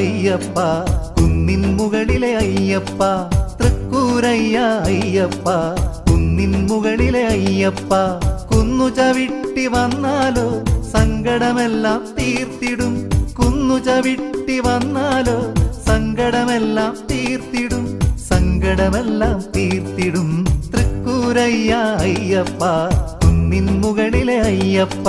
അയ്യപ്പ കുന്നിൻ മുകളിലെ അയ്യപ്പ തൃക്കൂരയ്യ അയ്യപ്പ കുന്നിൻ മുകളിലെ അയ്യപ്പ കുന്നു ചവിട്ടി വന്നാലോ സങ്കടമെല്ലാം തീർത്തിടും കുന്നു ചവിട്ടി വന്നാലോ സങ്കടമെല്ലാം തീർത്തിടും സങ്കടമെല്ലാം തീർത്തിടും തൃക്കൂരയ്യ അയ്യപ്പ കുന്നിൻ മുകളിലെ അയ്യപ്പ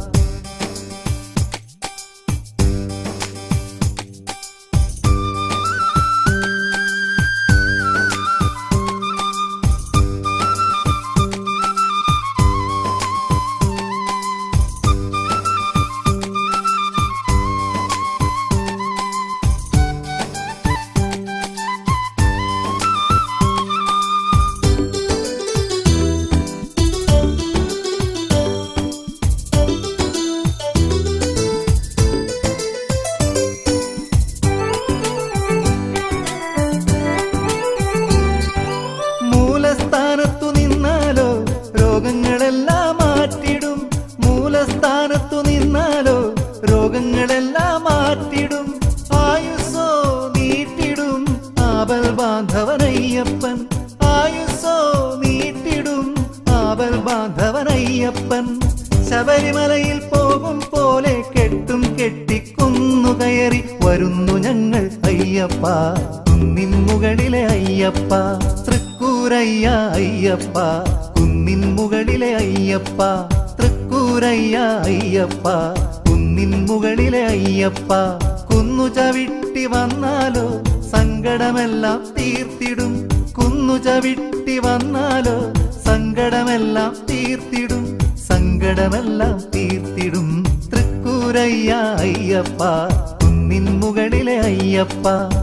മൂലസ്ഥാനത്തു നിന്നാലോ രോഗങ്ങളെല്ലാം മാറ്റിടും മൂലസ്ഥാനത്തു നിന്നാലോ രോഗങ്ങളെല്ലാം മാറ്റിടും ആയുസ്സോ നീട്ടിടും ആപൽ ബാന്ധവനയ്യപ്പൻ ആയുസ്സോ നീട്ടിടും ആപൽ ബാന്ധവനയ്യപ്പൻ ശബരിമലയിൽ പോകും പോലെ കെട്ടും കെട്ടിക്കുന്നു കയറി വരുന്നു ഞങ്ങൾ അയ്യപ്പ കുന്നിൻ മുകളിലെ അയ്യപ്പ തൃക്കൂരയ്യ അയ്യപ്പ കുന്നിൻ മുകളിലെ അയ്യപ്പ തൃക്കൂരയ്യ അയ്യപ്പ കുന്നിൻ മുകളിലെ അയ്യപ്പ കുന്നു ചവിട്ടി വന്നാലോ സങ്കടമെല്ലാം തീർത്തിടും കുന്നു ചവിട്ടി വന്നാലോ സങ്കടമെല്ലാം തീർത്തിടും സങ്കടമെല്ലാം തീർത്തിടും തൃക്കൂരയ്യ അയ്യപ്പ കുന്നിൻ മുകളിലെ അയ്യപ്പ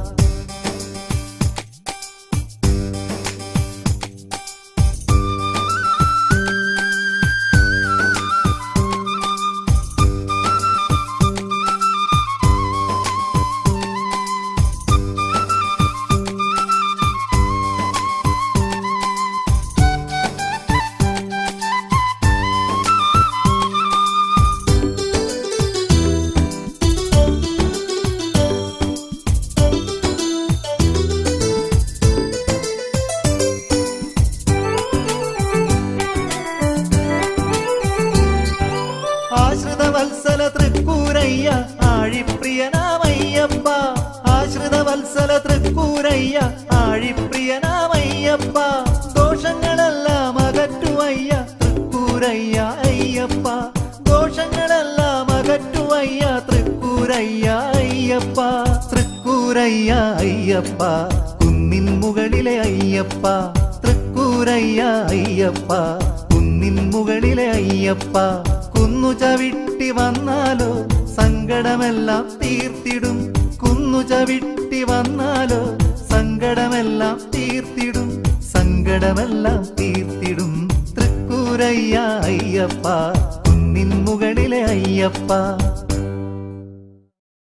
ആശ്രിത വത്സല തൃക്കൂരയ്യ ആഴിപ്രിയനാമയ്യപ്പ ആശ്രിത വത്സല തൃക്കൂരയ്യ ആഴിപ്രിയനാമയ്യപ്പ ദോഷങ്ങളെല്ലാം അകറ്റുവയ്യ തൃക്കൂരയ്യ അയ്യപ്പ ദോഷങ്ങളെല്ലാം അകറ്റുവയ്യ തൃക്കൂരയ്യ അയ്യപ്പ തൃക്കൂരയ്യ അയ്യപ്പ കുന്നിൻ മുകളിലെ അയ്യപ്പ തൃക്കൂരയ്യ അയ്യപ്പ കുന്നിൻ മുകളിലെ അയ്യപ്പ കുന്നു ചവിട്ടി വന്നാലോ സങ്കടമെല്ലാം തീർത്തിടും കുന്നു ചവിട്ടി വന്നാലോ സങ്കടമെല്ലാം തീർത്തിടും സങ്കടമെല്ലാം തീർത്തിടും തൃക്കൂരയ്യ അയ്യപ്പ കുന്നിൻ മുകളിലെ അയ്യപ്പ